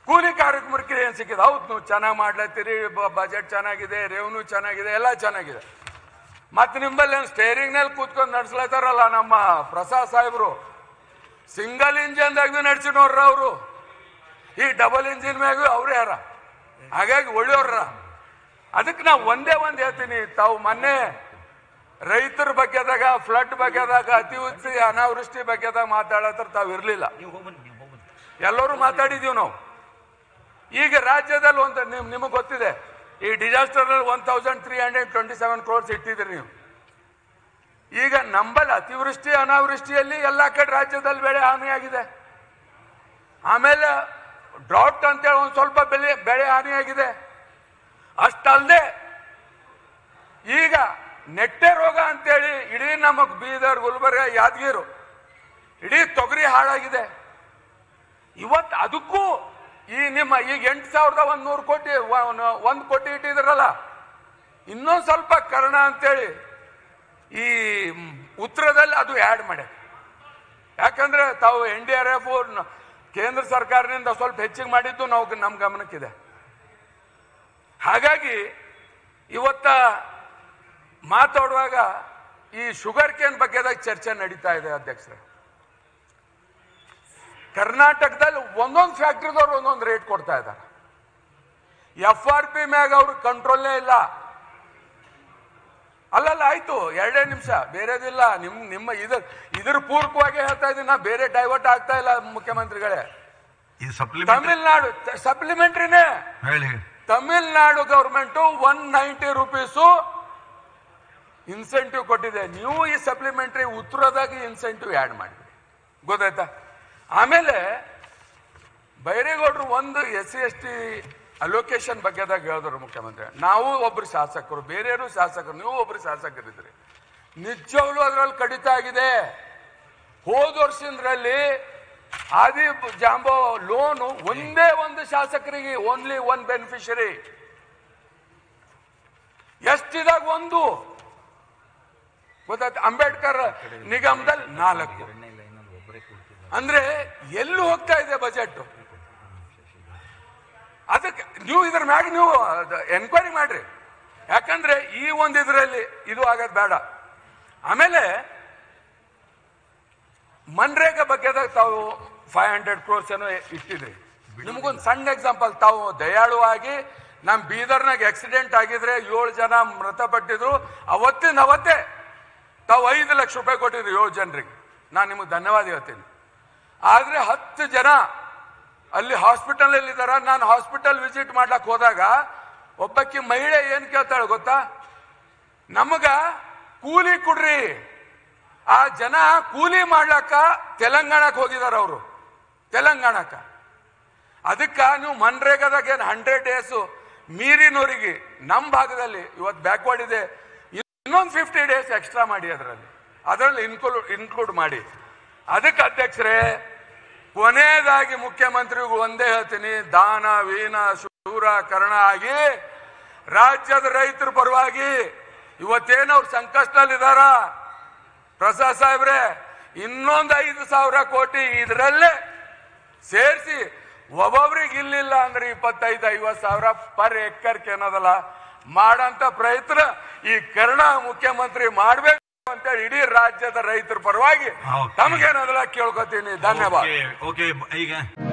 ಕೂಲಿ ಕಾರ್ಯಕ್ರಮಕ್ಕೆ ಏನ್ ಸಿಕ್ಕಿದೆ ಹೌದು ನೀವು ಚೆನ್ನಾಗಿ ಮಾಡ್ಲತ್ತೀರಿ ಬಜೆಟ್ ಚೆನ್ನಾಗಿದೆ ರೆವೆನ್ಯೂ ಚೆನ್ನಾಗಿದೆ ಎಲ್ಲ ಚೆನ್ನಾಗಿದೆ ಮತ್ತೆ ನಿಮ್ಮಲ್ಲಿ ಸ್ಟೇರಿಂಗ್ ನಲ್ಲಿ ಕೂತ್ಕೊಂಡು ನಡ್ಸ್ಲತ್ತಾರಲ್ಲ ನಮ್ಮ ಪ್ರಸಾದ್ ಸಾಹೇಬ್ರು ಸಿಂಗಲ್ ಇಂಜಿನ್ ದಾಗ ನಡ್ಸಿ ನೋಡ್ರ ಅವರು ಈ ಡಬಲ್ ಇಂಜಿನ್ ಮ್ಯಾಗ ಅವ್ರು ಯಾರ ಹಾಗಾಗಿ ಒಳ್ಳೆಯವ್ರ ಅದಕ್ಕೆ ನಾವು ಒಂದೇ ಒಂದ್ ಹೇಳ್ತೀನಿ ತಾವು ಮೊನ್ನೆ ರೈತರ ಬಗ್ಗೆದಾಗ ಫ್ಲಡ್ ಬಗ್ಗೆದಾಗ ಅತಿವೃಷ್ಟಿ ಅನಾವೃಷ್ಟಿ ಬಗ್ಗೆದಾಗ ಮಾತಾಡತ್ರ ತಾವು ಇರ್ಲಿಲ್ಲ ನೀವು ಹೋಗ್ಬನ್ನಿ ನೀವು ಹೋಗ್ಬನ್ನಿ ಎಲ್ಲರೂ ಮಾತಾಡಿದೀವಿ ನಾವು ಈಗ ರಾಜ್ಯದಲ್ಲಿ ಒಂದು ನಿಮ್ ನಿಮಗೆ ಗೊತ್ತಿದೆ ಈ disaster one thousand three hundred twenty seven crores ಇಟ್ಟಿದ್ರಿ ನೀವು ಈಗ ನಂಬಲ್ಲಿ ಅತಿವೃಷ್ಟಿ ಅನಾವೃಷ್ಟಿಯಲ್ಲಿ ಎಲ್ಲ ಕಡೆ ರಾಜ್ಯದಲ್ಲಿ ಬೆಳೆ ಹಾನಿಯಾಗಿದೆ ಆಮೇಲೆ ಡ್ರಾಟ್ ಅಂತೇಳಿ ಒಂದು ಸ್ವಲ್ಪ ಬೆಲೆ ಬೆಳೆ ಹಾನಿಯಾಗಿದೆ ಅಷ್ಟಲ್ಲದೆ ಈಗ ನೆಟ್ಟೆ ರೋಗ ಅಂತೇಳಿ ಇಡೀ ನಮಗ್ ಬೀದರ್ ಗುಲ್ಬರ್ಗ ಯಾದಗಿರು ಇಡೀ ತೊಗರಿ ಹಾಳಾಗಿದೆ ಇವತ್ತು ಅದಕ್ಕೂ ಈ ನಿಮ್ಮ ಈಗ ಎಂಟು ಸಾವಿರದ ಒಂದ್ ನೂರು ಕೋಟಿ ವ- ಒಂದ್ ಕೋಟಿ ಇಟ್ಟಿದ್ರಲ್ಲ ಇನ್ನೊಂದ್ ಸ್ವಲ್ಪ ಕರ್ಣ ಅಂತೇಳಿ ಈ ಉತ್ತರದಲ್ಲಿ ಅದು ಆ್ಯಡ್ ಮಾಡಿ ಯಾಕಂದ್ರೆ ತಾವು ಎನ್ ಡಿ ಆರ್ ಎಫ್ ಕೇಂದ್ರ ಸರ್ಕಾರದಿಂದ ಸ್ವಲ್ಪ ಹೆಚ್ಚಿಗೆ ಮಾಡಿದ್ದು ನಾವು ನಮ್ಮ ಗಮನಕ್ಕಿದೆ ಹಾಗಾಗಿ ಇವತ್ತ ಮಾತಾಡುವಾಗ ಈ ಶುಗರ್ ಕೇನ್ ಬಗ್ಗೆದಾಗ ಚರ್ಚೆ ನಡೀತಾ ಇದೆ ಅಧ್ಯಕ್ಷರೇ ಕರ್ನಾಟಕದಲ್ಲಿ ಒಂದೊಂದು ಫ್ಯಾಕ್ಟ್ರಿದವ್ರು ಒಂದೊಂದು ರೇಟ್ ಕೊಡ್ತಾ ಇದ್ದಾರೆ ಎಫ್ ಆರ್ ಪಿ ಮ್ಯಾಗ ಅವ್ರ ಕಂಟ್ರೋಲ್ನೇ ಇಲ್ಲ ಅಲ್ಲಲ್ಲ ಆಯ್ತು ಎರಡೇ ನಿಮಿಷ ಬೇರೆದಿಲ್ಲ ನಿಮ್ ನಿಮ್ಮ ಇದ್ರ ಇದ್ರ ಪೂರ್ವಕವಾಗಿ ಹೇಳ್ತಾ ಇದ್ದೀನಿ ನಾ ಬೇರೆ ಡೈವರ್ಟ್ ಆಗ್ತಾ ಇಲ್ಲ ಮುಖ್ಯಮಂತ್ರಿಗಳೇ ಇದು ಸಪ್ಲಿಮೆಂಟ್ ತಮಿಳ್ನಾಡು ಸಪ್ಲಿಮೆಂಟ್ರಿನೇ ಹೇಳಿ Tamil Nadu government one ninety rupees incentive ಕೊಟ್ಟಿದೆ ನೀವು ಈ ಸಪ್ಲಿಮೆಂಟರಿ ಉತ್ತರದಾಗ ಇನ್ಸೆಂಟಿವ್ ಆ್ಯಡ್ ಮಾಡಿದ್ರಿ ಗೊತ್ತಾಯ್ತಾ ಆಮೇಲೆ ಬೈರೇಗೌಡರು ಒಂದು S C S T allocation ಬಗ್ಗೆದಾಗ ಹೇಳಿದ್ರು ಮುಖ್ಯಮಂತ್ರಿ ನಾವು ಒಬ್ರು ಶಾಸಕರು ಬೇರೆಯವರು ಶಾಸಕರು ನೀವು ಒಬ್ರು ಶಾಸಕರಿದ್ರಿ ನಿಜವಾಗ್ಲೂ ಅದರಲ್ಲಿ ಕಡಿತ ಆಗಿದೆ ಹೋದ ವರ್ಷದಲ್ಲಿ ಆದಿ ಜಾಂಬೋ ಲೋನು ಒಂದೇ ಒಂದು ಶಾಸಕರಿಗೆ ಓನ್ಲಿ ಒನ್ ಬೆನಿಫಿಷರಿ ಎಷ್ಟಿದಾಗ ಒಂದು ಗೊತ್ತಾಯ್ತು ಅಂಬೇಡ್ಕರ್ ನಿಗಮದಲ್ಲಿ ನಾಲ್ಕು ಎಣ್ಣೆ ಇಲ್ಲ ಇನ್ನೊಂದು ಒಬ್ಬರೇ ಕೊಡ್ತಿದ್ದಾರೆ ಅಂದ್ರೆ ಎಲ್ಲಿ ಹೋಗ್ತಾ ಇದೆ ಬಜೆಟ್ ಅದಕ್ಕೆ ನೀವು ಇದ್ರ ಮ್ಯಾಗ ನೀವು ಎನ್ಕ್ವೈರಿ ಮಾಡ್ರಿ ಯಾಕಂದ್ರೆ ಈ ಒಂದು ಇದರಲ್ಲಿ ಇದು ಆಗೋದು ಬೇಡ ಆಮೇಲೆ ಮನ್ರೇಗಾ ಬಗ್ಗೆದಾಗ ತಾವು ಫೈವ್ ಹಂಡ್ರೆಡ್ ಕ್ರೋರ್ಸ್ ಏನೋ ಇಟ್ಟಿದ್ರಿ ನಿಮಗೊಂದು ಸಣ್ಣ ಎಕ್ಸಾಂಪಲ್ ತಾವು ದಯಾಳುವಾಗಿ ನಮ್ ಬೀದರ್ನಾಗ ಆಕ್ಸಿಡೆಂಟ್ ಆಗಿದ್ರೆ ಏಳು ಜನ ಮೃತಪಟ್ಟಿದ್ರು ಅವತ್ತಿನ ಅವತ್ತೇ ತಾವು ಐದು ಲಕ್ಷ ರೂಪಾಯಿ ಕೊಟ್ಟಿದ್ರಿ ಏಳು ಜನರಿಗೆ ನಾನು ನಿಮಗೆ ಧನ್ಯವಾದ ಹೇಳ್ತೀನಿ ಆದ್ರೆ ಹತ್ತು ಜನ ಅಲ್ಲಿ ಹಾಸ್ಪಿಟಲ್ ಅಲ್ಲಿ ಇದಾರ ನಾನು ಹಾಸ್ಪಿಟಲ್ ವಿಸಿಟ್ ಮಾಡ್ಲಕ್ ಹೋದಾಗ ಒಬ್ಬಕ್ಕಿ ಮಹಿಳೆ ಏನ್ ಕೇಳ್ತಾಳೆ ಗೊತ್ತಾ ನಮಗ ಕೂಲಿ ಕೊಡ್ರಿ ಆ ಜನ ಕೂಲಿ ಮಾಡ್ಲಕ್ಕ ತೆಲಂಗಾಣಕ್ಕೆ ಹೋಗಿದಾರ ಅವರು ತೆಲಂಗಾಣಕ್ಕ ಅದಕ್ಕ ನೀವು ಮನ್ರೇಗಾದಾಗ ಏನು ಹಂಡ್ರೆಡ್ ಡೇಸ್ ಮೀರಿನವರಿಗೆ ನಮ್ಮ ಭಾಗದಲ್ಲಿ ಇವತ್ತು ಬ್ಯಾಕ್ವರ್ಡ್ ಇದೆ ಇನ್ನೊಂದು ಫಿಫ್ಟಿ ಡೇಸ್ ಎಕ್ಸ್ಟ್ರಾ ಮಾಡಿ ಅದರಲ್ಲಿ ಅದರಲ್ಲಿ ಇನ್ಕ್ಲೂಡ್ ಇನ್ಕ್ಲೂಡ್ ಮಾಡಿ ಅದಕ್ಕೆ ಅಧ್ಯಕ್ಷರೇ ಕೊನೆಯದಾಗಿ ಮುಖ್ಯಮಂತ್ರಿಗೂ ಒಂದೇ ಹೇಳ್ತೀನಿ ದಾನ ವೀನ ಶೂರ ಕರ್ಣ ಆಗಿ ರಾಜ್ಯದ ರೈತರ ಪರವಾಗಿ ಇವತ್ತೇನು ಅವ್ರು ಸಂಕಷ್ಟದಲ್ಲಿದ್ದಾರ ಪ್ರಸಾದ್ ಸಾಹೇಬ್ರೆ ಇನ್ನೊಂದು ಐದು ಸಾವಿರ ಕೋಟಿ ಇದರಲ್ಲೇ ಸೇರಿಸಿ ಒಬ್ಬೊಬ್ರಿಗೆ ಇಲ್ಲಿಲ್ಲ ಅಂದ್ರೆ ಇಪ್ಪತ್ತೈದು ಐವತ್ತು ಸಾವಿರ ಪರ್ ಎಕರ್ಕ್ ಏನದಲ್ಲ ಮಾಡಂತ ಪ್ರಯತ್ನ ಈ ಕರ್ನಾ ಮುಖ್ಯಮಂತ್ರಿ ಮಾಡ್ಬೇಕು ಅಂತೇಳಿ ಇಡೀ ರಾಜ್ಯದ ರೈತರ ಪರವಾಗಿ Okay. ತಮಗೇನದಲ್ಲ ಕೇಳ್ಕೊತೀನಿ ಧನ್ಯವಾದ ಓಕೆ ಓಕೆ ಈಗ